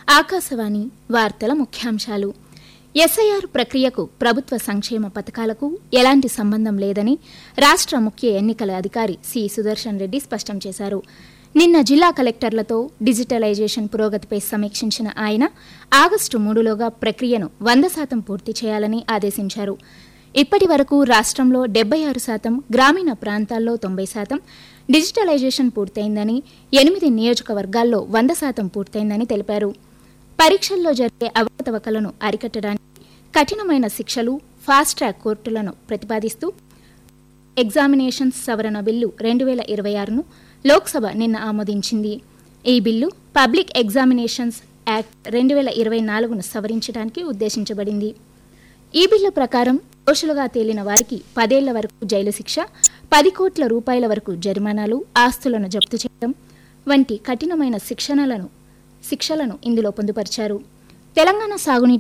ఆకాశవాణి వార్తల ముఖ్యాంశాలు ఎస్ఐఆర్ ప్రక్రియకు ప్రభుత్వ సంక్షేమ పథకాలకు ఎలాంటి సంబంధం లేదని రాష్ట్ర ముఖ్య ఎన్నికల అధికారి సి సుదర్శన్ రెడ్డి స్పష్టం చేశారు నిన్న జిల్లా కలెక్టర్లతో డిజిటలైజేషన్ పురోగతిపై సమీక్షించిన ఆయన ఆగస్టు మూడులోగా ప్రక్రియను వంద శాతం పూర్తి చేయాలని ఆదేశించారు ఇప్పటి వరకు రాష్ట్రంలో డెబ్బై ఆరు శాతం గ్రామీణ ప్రాంతాల్లో తొంభై శాతం డిజిటలైజేషన్ పూర్తయిందని ఎనిమిది నియోజకవర్గాల్లో వంద శాతం పూర్తయిందని తెలిపారు పరీక్షల్లో జరిగే అవకతవకలను అరికట్టడానికి కఠినమైన శిక్షలు ఫాస్ట్ ట్రాక్ కోర్టులను ప్రతిపాదిస్తూ ఎగ్జామినేషన్స్ సవరణ బిల్లు రెండు వేల ఇరవై ఆరును లోక్సభ నిన్న ఆమోదించింది ఈ బిల్లు పబ్లిక్ ఎగ్జామినేషన్స్ యాక్ట్ రెండు వేల ఇరవై నాలుగును సవరించడానికి ఉద్దేశించబడింది ఈ బిల్లు ప్రకారం దోషులుగా తేలిన వారికి పదేళ్ల వరకు జైలు శిక్ష పది కోట్ల రూపాయల వరకు జరిమానాలు ఆస్తులను జప్తు చేయడం వంటి కఠినమైన శిక్షణలను శిక్షలను ఇందులో పొందుపరిచారు తెలంగాణ సాగునీటి